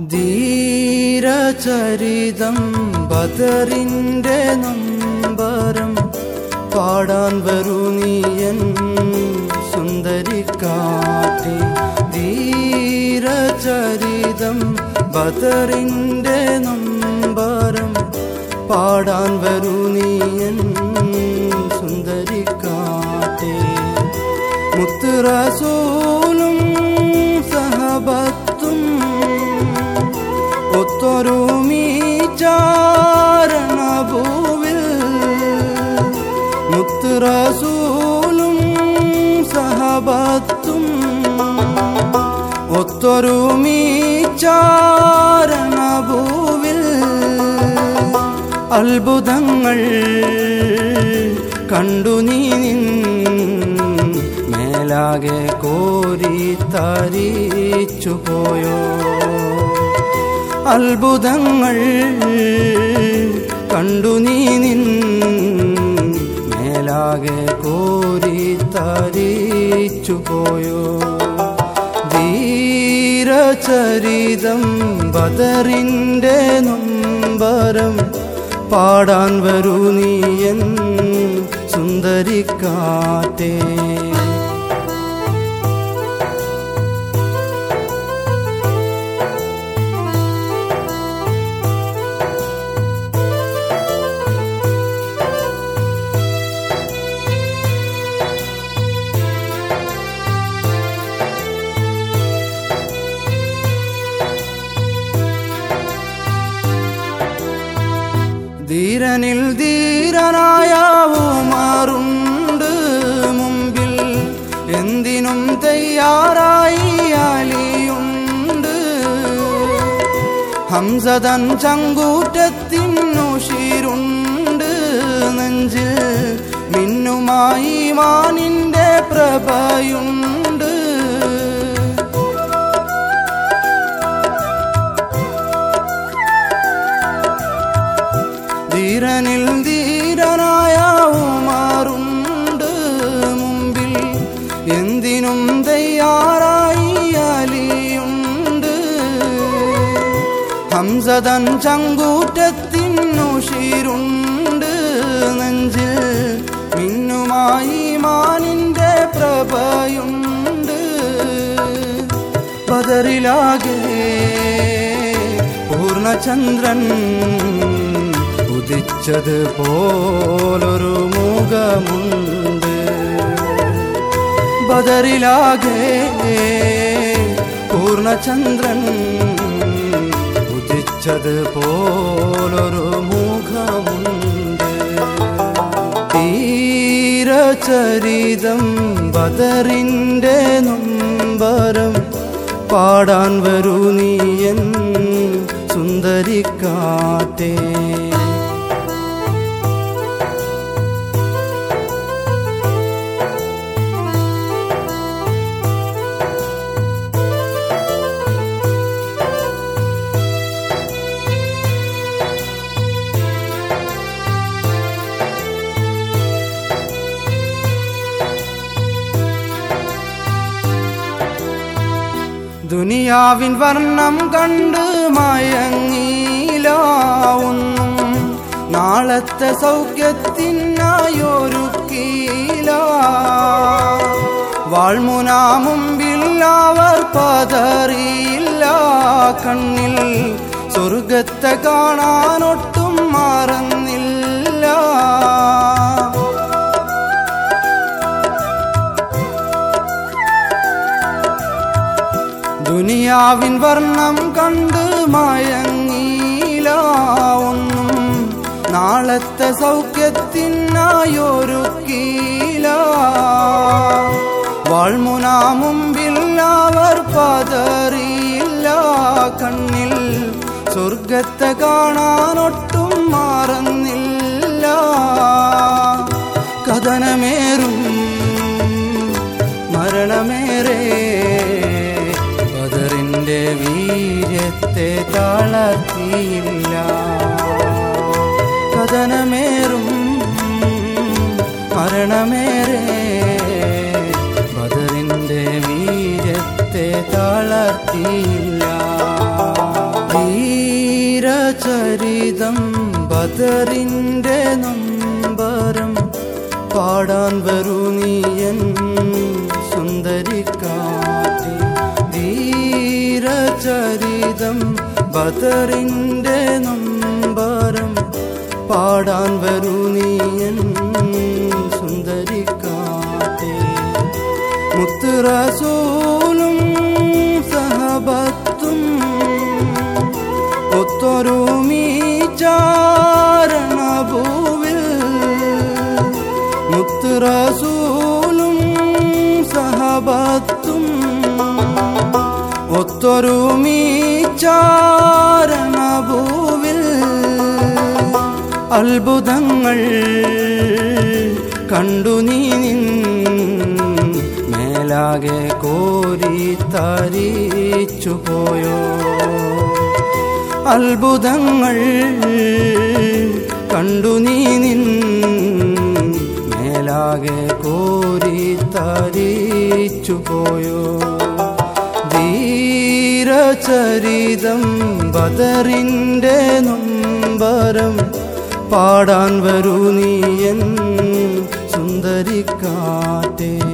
ധീരചരിതം ബദറിന്റെ നമ്പരം പാടാൻ വരൂ നീയൻ സുന്ദരിക്കാറ്റെ ധീരചരിതം ബദറിന്റെ നമ്പരം പാടാൻ വരൂ നീയൻ സുന്ദരിക്കാറ്റെ മുത്തുറസൂലും സഹബത്തും ഒത്തൊരുമീ ചാരണഭൂവിൽ മുത്തുറസൂലും സഹബത്തും ഒത്തൊരുമീ ചാരണഭൂവിൽ അത്ഭുതങ്ങൾ കണ്ടു നീ നിൻ മേലാകെ കോരി തരിച്ചു പോയോ അത്ഭുതങ്ങൾ കണ്ടു നീ നിൻ മേലാകെ കോരി തരിച്ചു പോയോ ധീരചരിതം ബദറിന്റെ നൊമ്പരം പാടാൻ വരൂ നീയൻ സുന്ദരിക്കാറ്റേ ധീരനിൽ ധീരനായ ഉമാറുണ്ട് മുമ്പിൽ എന്തിനും തയ്യാറായി അലിയുണ്ട് ഹംസതൻ ചങ്കൂറ്റത്തിനുഷിരുണ്ട് നെഞ്ചിൽ മിന്നുമായി മാനിന്റെ പ്രഭയുണ്ട് ധീരനിൽ ധീരനായ ഉമാറുണ്ട് മുമ്പിൽ എന്തിനും തയ്യാറായി അലിയുണ്ട് ഹംസതൻ ചങ്കൂറ്റത്തിനുഷിരുണ്ട് നെഞ്ചിൽ മിന്നുമായി മാനിന്റെ പ്രഭയുണ്ട് ബദറിലാകെ പൂർണ്ണചന്ദ്രൻ ഉദിച്ചത് പോലൊരു മുഖമുണ്ട് ബദറിലാകെ പൂർണ്ണചന്ദ്രൻ ഉദിച്ചത് പോലൊരു മുഖമുണ്ട് തീരചരിതം ബദറിന്റെ നൊമ്പരം പാടാൻ വരൂ നീയൻ സുന്ദരിക്കാറ്റേ ദുനിയാവിൻ വർണ്ണം കണ്ട് മയങ്ങീല ഒന്നും നാളത്തെ സൗഖ്യത്തിനായൊരുക്കീല വാൾമുന മുമ്പിൽ അവർ പതറിയില്ല കണ്ണിൽ സ്വർഗത്തെ കാണാനൊട്ടും മറന്നില്ല ദുനിയാവിൻ വർണ്ണം കണ്ട് മയങ്ങീല ഒന്നും നാളത്തെ സൗഖ്യത്തിനായൊരുക്കീല വാൾമുന മുമ്പിൽ അവർ പതറിയില്ല കണ്ണിൽ സ്വർഗത്തെ കാണാനൊട്ടും മാറുന്നില്ല കഥനമേറും മരണമേറെ ബദറിന്റെ വീര്യത്തെ തളർത്തിയില്ല കഥനമേറും മരണമേറെ ബദറിന്റെ വീര്യത്തെ തളർത്തിയില്ല ബദറിന്റെ നമ്പരം പാടാൻ വരൂ നീയൻ സുന്ദരിക്കാറ്റി ധീരചരിതം ബദറിന്റെ നമ്പരം പാടാൻ വരൂ നീയൻ സുന്ദരിക്കാറ്റേ മുത്തുറസൂലും സഹബത്തും ഒത്തൊരുമീ ചാരണഭൂവിൽ മുത്തുറസൂലും സഹബത്തും ഒത്തൊരുമീ ചാരണഭൂവിൽ അത്ഭുതങ്ങൾ കണ്ടു നീ നിൻ മേലാകെ കോരി തരിച്ചു പോയോ അത്ഭുതങ്ങൾ കണ്ടു നീ നിൻ മേലാകെ കോരി തരിച്ചു പോയോ ധീരചരിതം ബദറിൻ്റെ നൊമ്പരം പാടാൻ വരൂ നീയൻ സുന്ദരിക്കാറ്റേ